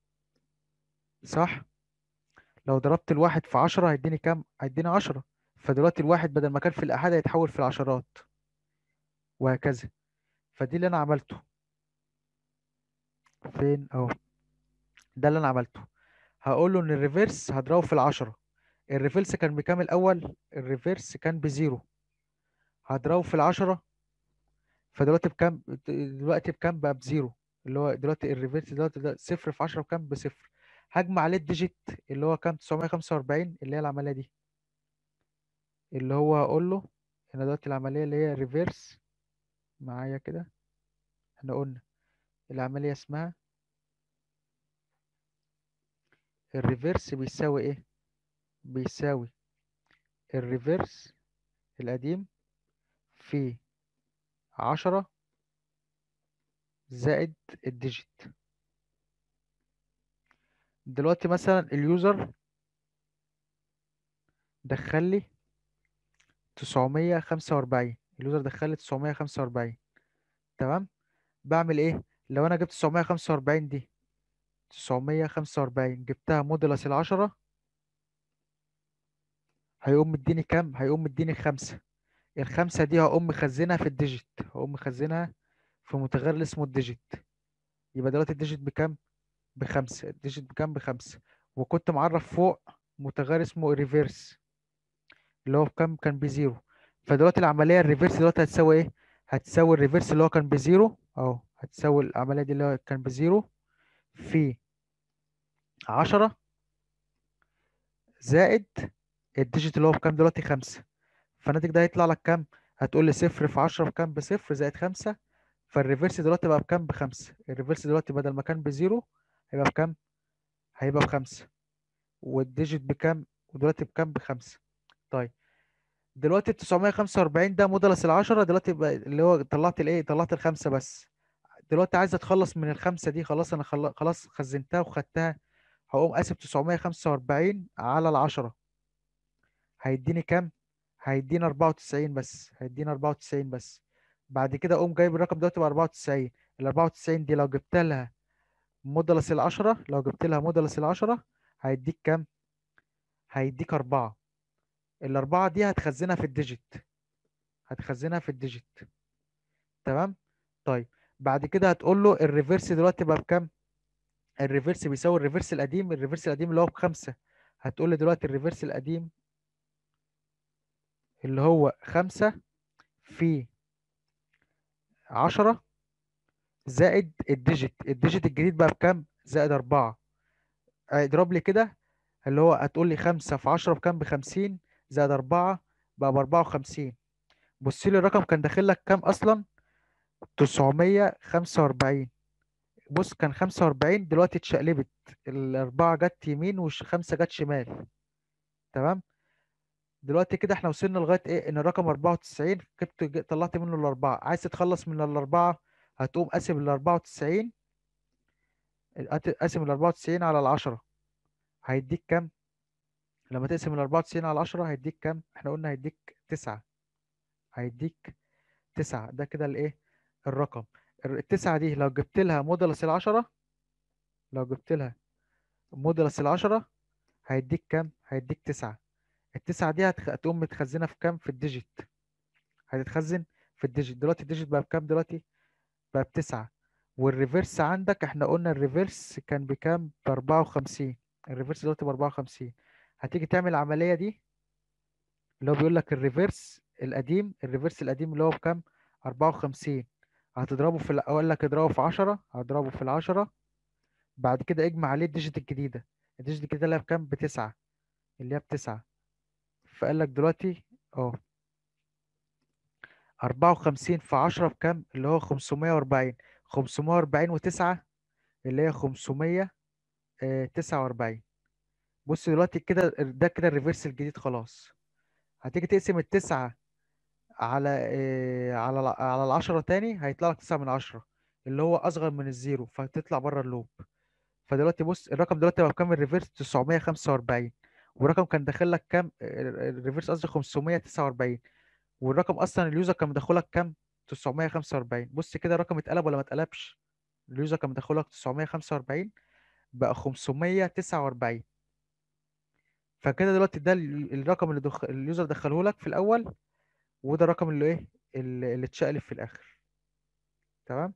صح؟ لو ضربت الواحد في عشرة هيديني كام؟ هيديني عشرة فدلوقتي الواحد بدل ما كان في الآحاد هيتحول في العشرات وهكذا فدي اللي أنا عملته فين أهو ده اللي أنا عملته هقول له إن الريفيرس هضربه في العشرة الريفيرس كان بكام الأول؟ الريفيرس كان بزيرو هضربه في العشرة فدلوقتي بكام دلوقتي بكام بقى بزيرو اللي هو دلوقتي الريفيرس دلوقتي ده صفر في 10 بكام بصفر هجمع عليه الديجيت اللي هو كام 945 اللي هي العملية دي اللي هو هقول له هنا دلوقتي العملية اللي هي ريفيرس معايا كده احنا قلنا العملية اسمها الريفيرس بيساوي ايه بيساوي الريفيرس القديم في عشرة زائد الديجيت دلوقتي مثلا اليوزر دخل لي 945 اليوزر دخل لي 945 تمام بعمل ايه لو انا جبت 945 دي 945 جبتها موديلس العشرة هيقوم مديني كام هيقوم مديني خمسة الخمسة دي هقوم مخزنها في الديجيت هقوم مخزنها في متغير اللي اسمه الديجيت يبقى دلوقتي الديجيت بكام بخمسة الديجيت بكام بخمسة وكنت معرف فوق متغير اسمه ريفيرس اللي هو بكام كان بزيرو فدلوقتي العملية الريفيرس دلوقتي هتساوي ايه هتساوي الريفيرس اللي هو كان بزيرو اهو هتساوي العملية دي اللي هو كان بزيرو في عشرة زائد الديجيت اللي هو بكام دلوقتي خمسة فالناتج ده هيطلع لك كام هتقول لي صفر في عشرة بكام بصفر زائد خمسة فالريفرس دلوقتي بقى بكام بخمسة الريفرس دلوقتي بدل ما كان بزيرو هيبقى بكام هيبقى بخمسة والديجيت بكام ودلوقتي بكام بخمسة طيب دلوقتي ال 945 ده مودلس العشرة دلوقتي بقى اللي هو طلعت الايه طلعت الخمسة بس دلوقتي عايز اتخلص من الخمسة دي خلاص انا خل... خلاص خزنتها وخدتها هقوم قاسم 945 على العشرة هيديني كام هيدينا 94 بس هيدينا 94 بس بعد كده اقوم جايب الرقم ده تبقى 94 ال 94 دي لو جبت لها مودلس العشرة لو جبت لها مودلس العشرة هيديك كام هيديك أربعة الأربعة دي هتخزنها في الديجيت هتخزنها في الديجيت تمام طيب بعد كده هتقول له الريفرس دلوقتي بقى بكام الريفرس بيساوي الريفرس القديم الريفرس القديم اللي هو بخمسة هتقول لي دلوقتي الريفرس القديم اللي هو خمسة في عشرة زائد الديجيت الديجيت الجديد بقى بكام زائد أربعة اضرب لي كده اللي هو هتقول لي خمسة في عشرة بكام بخمسين زائد أربعة بقى بأربعة وخمسين بص لي الرقم كان داخل لك كام أصلا تسعمية خمسة وأربعين بص كان خمسة وأربعين دلوقتي اتشقلبت الأربعة جت يمين والخمسة جت شمال تمام دلوقتي كده احنا وصلنا لغاية ايه ان الرقم 94 جبت ج- طلعت منه الأربعة عايز تتخلص من الأربعة هتقوم قاسم ال 94 هت- قاسم ال 94 على العشرة هيديك كام لما تقسم ال 94 على العشرة هيديك كام احنا قلنا هيديك تسعة هيديك تسعة ده كده الايه الرقم الر- التسعة دي لو جبت لها مودلس العشرة لو جبت لها مودلس العشرة هيديك كام هيديك تسعة التسعة دي هتخ... هتقوم متخزنة في كام في الديجيت هتتخزن في الديجيت دلوقتي الديجيت بقى بكام دلوقتي بقى بتسعة والريفرس عندك احنا قلنا الريفرس كان بكام بأربعة وخمسين الريفرس دلوقتي بأربعة وخمسين هتيجي تعمل العملية دي اللي هو بيقول لك الريفرس القديم الريفرس القديم اللي هو بكام أربعة وخمسين هتضربه في ال- اقول لك اضربه في عشرة هضربه في العشرة بعد كده اجمع عليه الديجيت الجديدة الديجيت الجديدة اللي هي بكام بتسعة اللي هي بتسعة فقال لك دلوقتي اه أربعة وخمسين في عشرة بكام اللي هو خمسمية وأربعين خمسمية وأربعين وتسعة اللي هي خمسمية تسعة وأربعين بص دلوقتي كده ده كده الريفرس الجديد خلاص هتيجي تقسم التسعة على آه، على الع- على العشرة تاني هيطلع لك تسعة من عشرة اللي هو أصغر من الزيرو فتطلع بره اللوب فدلوقتي بص الرقم دلوقتي بقى بكام الريفرس 945 والرقم كان داخل لك كام ال- الريفرس قصدي 549 والرقم اصلا اليوزر كان مدخلك كام 945 بص كده الرقم اتقلب ولا ما اتقلبش اليوزر كان مدخلك 945 بقى 549 فكده دلوقتي ده ال- الرقم اللي دخ... اليوزر دخله لك في الاول وده الرقم اللي ايه اللي اللي اتشقلب في الاخر تمام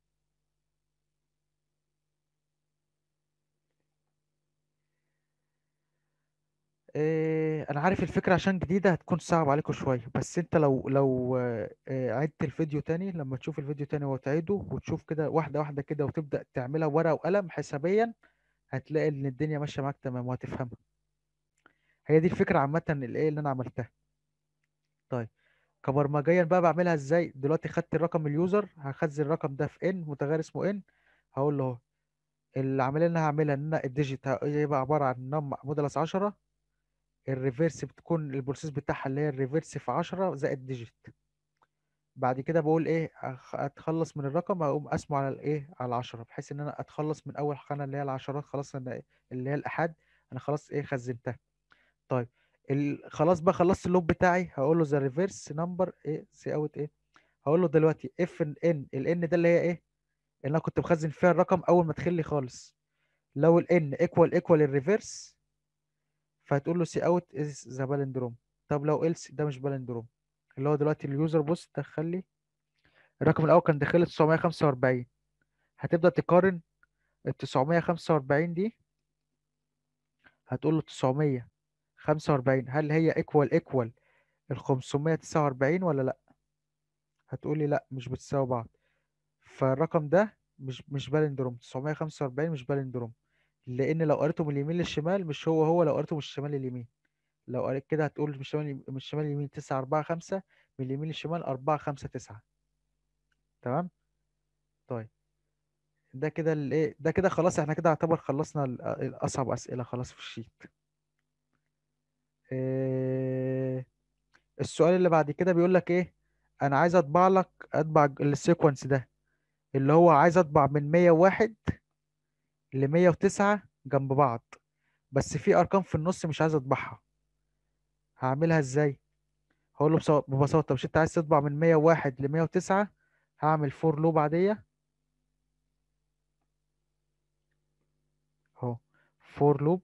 إيه انا عارف الفكره عشان جديده هتكون صعب عليكم شويه بس انت لو لو آه، آه، عدت الفيديو تاني لما تشوف الفيديو تاني وتعيده وتشوف كده واحده واحده كده وتبدا تعملها ورقه وقلم حسابيا هتلاقي ان الدنيا ماشيه معاك تمام وهتفهمها هي دي الفكره عامه الايه اللي انا عملتها طيب كبرمجيا بقى بعملها ازاي دلوقتي خدت الرقم اليوزر هخزن الرقم ده في ان متغير اسمه ان هقول له اهو العمليه اللي انا هعملها ان انا الديجيت هيبقى عباره عن نم مودلس 10 الريفرس بتكون البروسيس بتاعها اللي هي الريفرس في 10 زائد ديجيت بعد كده بقول ايه أخ- اتخلص من الرقم اقوم اسمه على الايه على 10 بحيث ان انا اتخلص من اول خانه اللي هي العشرات خلاص أنا اللي هي الاحاد انا خلاص ايه خزنتها طيب ال... خلاص بقى خلصت اللوب بتاعي هقول له ذا ريفرس نمبر ايه سي اوت ايه هقول له دلوقتي اف ان ان الان ده اللي هي ايه اللي انا كنت بخزن فيها الرقم اول ما تدخل لي خالص لو الان ايكوال ايكوال الريفرس فهتقول له سي اوت از ذا بالندروم طب لو إلس ده مش بالندروم اللي هو دلوقتي اليوزر بص دخل لي الرقم الاول كان داخل لي 945 هتبدا تقارن ال 945 دي هتقول له 945 هل هي ايكوال ايكوال ال 549 ولا لا هتقول لي لا مش بتساوي بعض فالرقم ده مش مش بالندروم 945 مش بالندروم لان لو قريته من اليمين للشمال مش هو هو لو قريته من الشمال لليمين لو قريت كده هتقول من الشمال من الشمال لليمين 9 4 5 من اليمين للشمال 4 5 9 تمام طيب ده كده الايه ده كده خلاص احنا كده يعتبر خلصنا ال- الاصعب اسئله خلاص في الشيت إيه السؤال اللي بعد كده بيقول لك ايه انا عايز اطبع لك اطبع السيكونس ده اللي هو عايز اطبع من 101 ل 109 جنب بعض بس في ارقام في النص مش عايز اطبعها هعملها ازاي هقول له بص- ببساطه مش انت عايز تطبع من 101 ل 109 هعمل فور لوب عاديه اهو فور لوب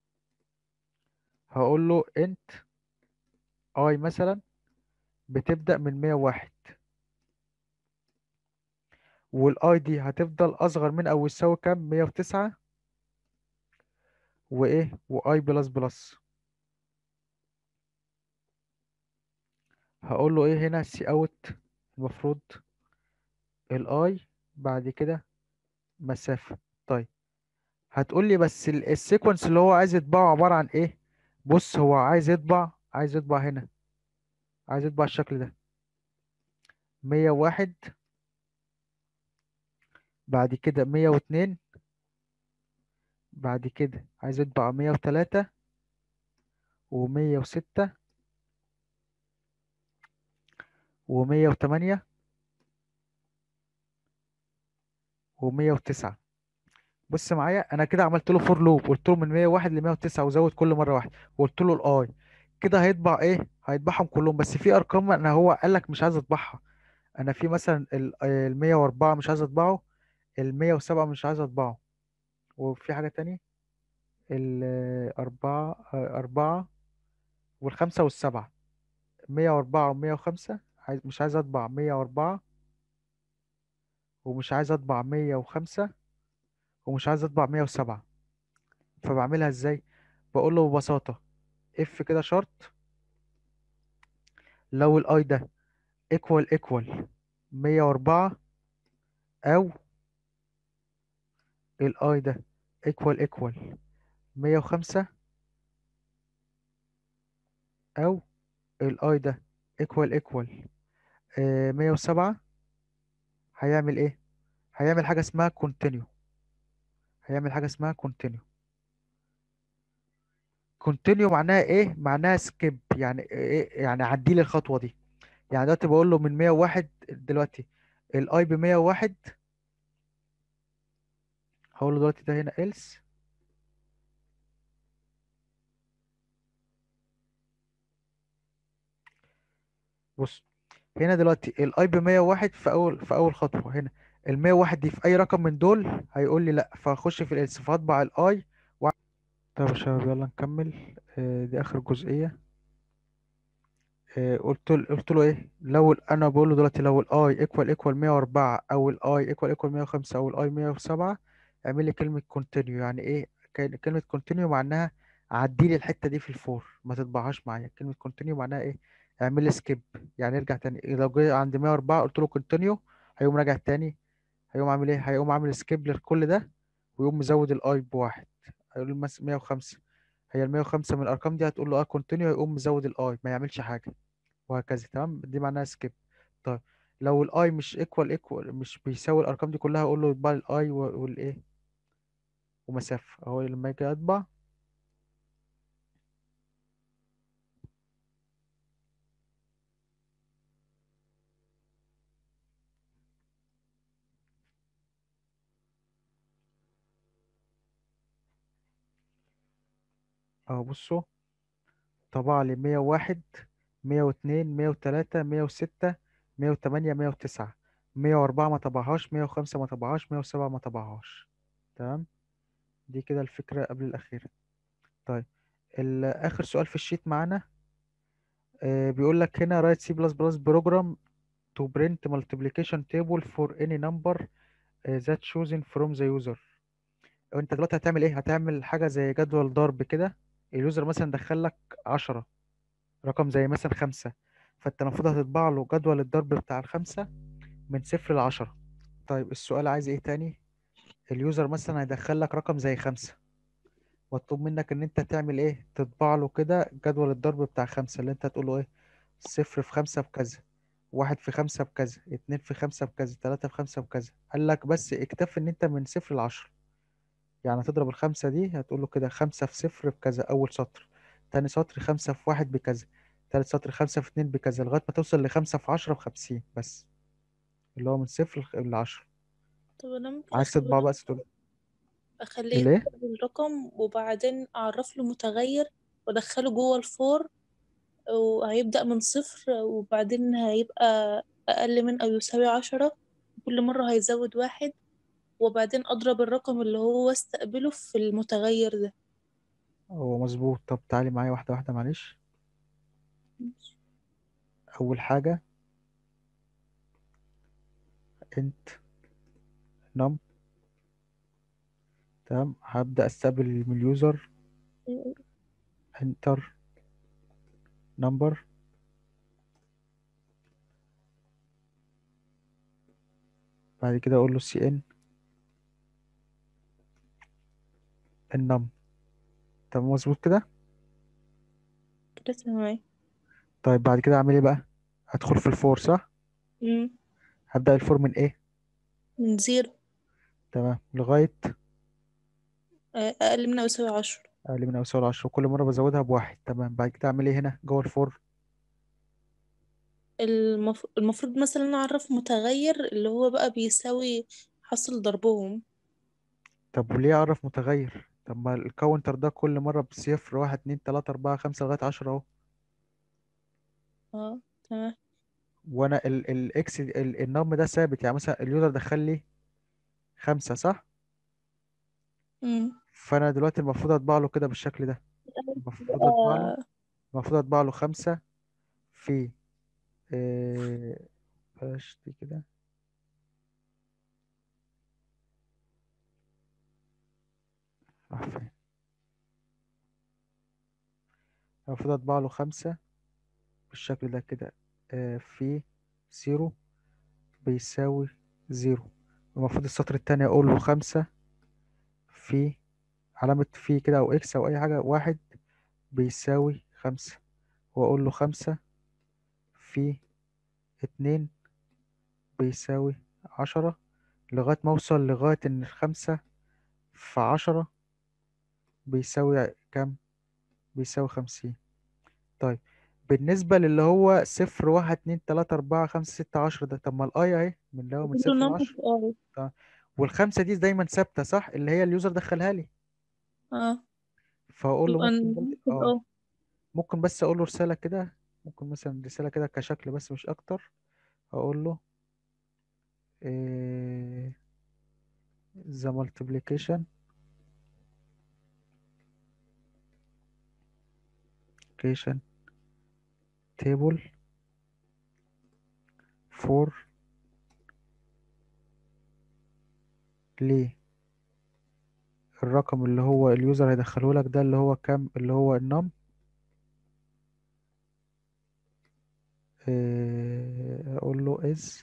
هقول له انت اي مثلا بتبدأ من 101 والاي دي هتفضل اصغر من او يساوي كام 109 وايه واي بلس بلس هقول له ايه هنا سي اوت المفروض الاي بعد كده مسافة طيب هتقول لي بس ال- السيكونس اللي هو عايز يطبعه عبارة عن ايه بص هو عايز يطبع عايز يطبع هنا عايز يطبع الشكل ده 101 بعد كده 102 بعد كده عايز يطبع 103 و106 و108 و109 بص معايا انا كده عملت له فور لوب قلت له من 101 ل 109 وزود كل مره واحده وقلت له الاي كده هيطبع ايه هيطبعهم كلهم بس في ارقام انا هو قال لك مش عايز اطبعها انا في مثلا ال 104 مش عايز اطبعه ال 107 مش عايز اطبعه وفي حاجه تاني الأربعة أربعة والخمسة والسبعة مية وأربعة ومية وخمسة عايز مش عايز أطبع مية وأربعة ومش عايز أطبع مية وخمسة ومش عايز أطبع مية وسبعة فبعملها إزاي؟ بقول له ببساطة اف كده شرط لو الاي ده ايكوال ايكوال مية وأربعة أو الاي ده ايكوال ايكوال مية وخمسة أو الاي ده ايكوال ايكوال مية وسبعة هيعمل ايه؟ هيعمل حاجة اسمها continue هيعمل حاجة اسمها continue continue معناها ايه؟ معناها skip يعني ايه يعني عدي لي الخطوة دي يعني دلوقتي بقول له من 101 دلوقتي الاي ب 101 هقول له دلوقتي ده هنا else بص هنا دلوقتي الاي ب 101 في اول في اول خطوة هنا ال 101 دي في اي رقم من دول هيقول لي لا فاخش في الelse فاطبع الاي و... طب يا شباب يلا نكمل آه، دي اخر جزئية آه، قلت له قلت له ايه لو ال- انا بقول له دلوقتي لو الاي ايكوال ايكوال 104 او الاي ايكوال ايكوال 105 او الاي 107 اعمل لي كلمه كونتينيو يعني ايه كان- كلمه كونتينيو معناها عدي لي الحته دي في الفور ما تطبعهاش معايا كلمه كونتينيو معناها ايه اعمل لي سكيب يعني ارجع تاني لو جه عند 104 قلت له كونتينيو هيقوم راجع تاني هيقوم عامل ايه هيقوم عامل سكيب لكل ده ويقوم مزود الاي بواحد هيقول له مثلا 105 هي ال 105 من الارقام دي هتقول له اه كونتينيو هيقوم مزود الاي ما يعملش حاجه وهكذا تمام دي معناها سكيب طيب لو الاي مش ايكوال ايكوال مش بيساوي الارقام دي كلها اقول له يطبع لي الاي والايه ومسافه اهو لما يجي اطبع اهو بصوا طبع لي 101 102 103 106 108 109 104 ما طبعهاش 105 ما طبعهاش 107 ما طبعهاش تمام دي كده الفكرة قبل الأخيرة طيب ال- آخر سؤال في الشيت معانا آه، بيقول لك هنا write C++ program to print multiplication table for any number uh, that chosen from the user وانت دلوقتي هتعمل ايه هتعمل حاجة زي جدول ضرب كده اليوزر مثلا دخل لك عشرة رقم زي مثلا خمسة فانت المفروض هتطبع له جدول الضرب بتاع الخمسة من صفر لعشرة طيب السؤال عايز ايه تاني اليوزر مثلا هيدخل لك رقم زي خمسة مطلوب منك ان انت تعمل ايه تطبع له كده جدول الضرب بتاع خمسة اللي انت هتقول له ايه صفر في خمسة بكذا واحد في خمسة بكذا اتنين في خمسة بكذا تلاتة في خمسة بكذا قال لك بس اكتفي ان انت من صفر لعشرة يعني هتضرب الخمسة دي هتقول له كده خمسة في صفر بكذا أول سطر تاني سطر خمسة في واحد بكذا تالت سطر خمسة في اتنين بكذا لغاية ما توصل لخمسة في عشرة بخمسين بس اللي هو من صفر لخ- لعشرة طب انا ممكن عايز اخلي تطبع بقى تقول اخليه ليه؟ يدخل الرقم وبعدين اعرف له متغير وادخله جوه الفور وهيبدأ من صفر وبعدين هيبقى اقل من او يساوي عشرة كل مرة هيزود واحد وبعدين اضرب الرقم اللي هو استقبله في المتغير ده هو مظبوط طب تعالي معايا واحدة واحدة معلش أول حاجة انت نم تمام هبدأ استقبل من اليوزر انتر نمبر بعد كده اقول له سي ان النم تمام مظبوط كده كده تمام طيب بعد كده اعمل ايه بقى هدخل في الفور صح مم. هبدأ الفور من ايه من زيرو تمام لغاية آه، اقل من او يساوي عشرة اقل من او يساوي العشرة وكل مرة بزودها بواحد تمام بعد كده اعمل ايه هنا جوه الفور المف... المفروض مثلا اعرف متغير اللي هو بقى بيساوي حاصل ضربهم طب وليه اعرف متغير طب ما الكاونتر ده كل مرة بصفر واحد اتنين تلاتة اربعة خمسة لغاية عشرة اهو اه تمام وانا ال الاكس ال النم ده ثابت يعني مثلا اليوزر دخل لي خمسة صح مم. فانا دلوقتي المفروض اطبع له كده بالشكل ده المفروض اطبع له آه، المفروض اطبع له خمسة في إيه بلاش دي كده راح فين المفروض اطبع له خمسة بالشكل ده كده آه في زيرو بيساوي زيرو المفروض السطر التاني اقول له خمسة في علامة في كده او اكس او اي حاجة واحد بيساوي خمسة واقول له خمسة في اتنين بيساوي عشرة لغاية ما اوصل لغاية ان الخمسة في عشرة بيساوي كام بيساوي خمسين طيب بالنسبة للي هو صفر واحد اتنين تلاتة أربعة خمسة ستة عشرة ده طب ما الآي أهي من اللي هو من كله صفر نمبر لعشرة اه طيب والخمسة دي دايما ثابتة صح اللي هي اليوزر دخلها لي اه فأقول له يبقى ممكن بس نكتب اه اه ممكن بس أقول له رسالة كده ممكن مثلا رسالة كده كشكل بس مش أكتر أقول له إيه the multiplication multiplication table for ليه الرقم اللي هو اليوزر هيدخله لك ده اللي هو كام اللي هو النم إيه اقول له is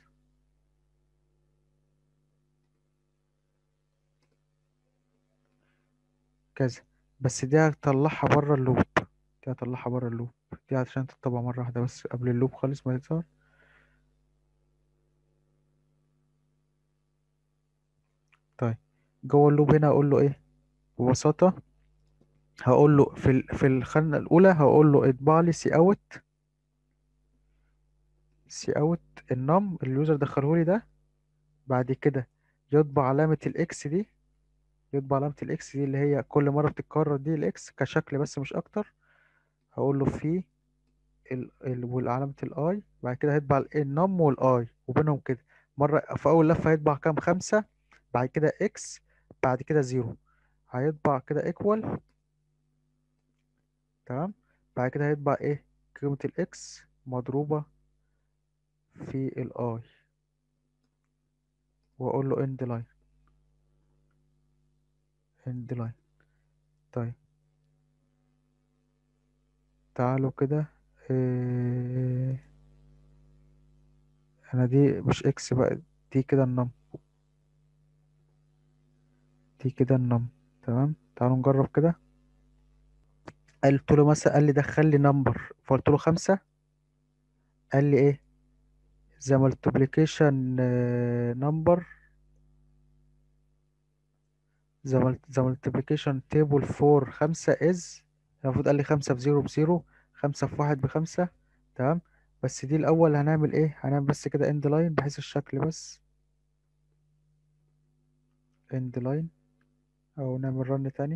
كذا بس دي هتطلعها بره اللوب دي هتطلعها بره اللوب دي عشان تطبع مرة واحدة بس قبل اللوب خالص ما يظهر طيب جوه اللوب هنا اقول له ايه ببساطة هقول له في ال... في الخانة الأولى هقول له اطبع لي سي اوت سي اوت النم اليوزر دخله لي ده بعد كده يطبع علامة الاكس دي يطبع علامة الاكس دي اللي هي كل مرة بتتكرر دي الاكس كشكل بس مش اكتر هقول له في ال... ال... والعلامة الاي بعد كده هيطبع النم والاي وبينهم كده مرة في اول لفة هيطبع كام خمسة بعد كده اكس بعد كده زيرو هيطبع كده ايكوال تمام بعد كده هيطبع ايه قيمة الاكس مضروبة في الاي واقول له end line end line طيب تعالوا كده إيه... انا دي مش اكس بقى دي كده النم دي كده النم تمام تعالوا نجرب كده قلت له مثلا قال لي دخل لي نمبر فقلت له خمسة قال لي ايه the multiplication uh, number the, mul- the multiplication table for خمسة is المفروض قال لي خمسة بزيرو بزيرو خمسة في واحد بخمسة تمام بس دي الأول هنعمل ايه هنعمل بس كده end line بحيث الشكل بس end line أو نعمل run تاني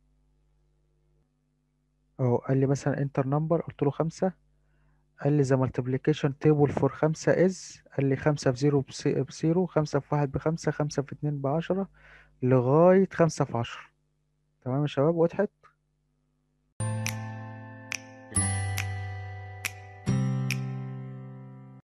أهو قال لي مثلا enter number قلت له خمسة قال لي the multiplication table for خمسة is قال لي خمسة بزيرو بسي- بزيرو خمسة في واحد بخمسة خمسة في اتنين بعشرة لغاية خمسة في عشرة تمام يا شباب وضحت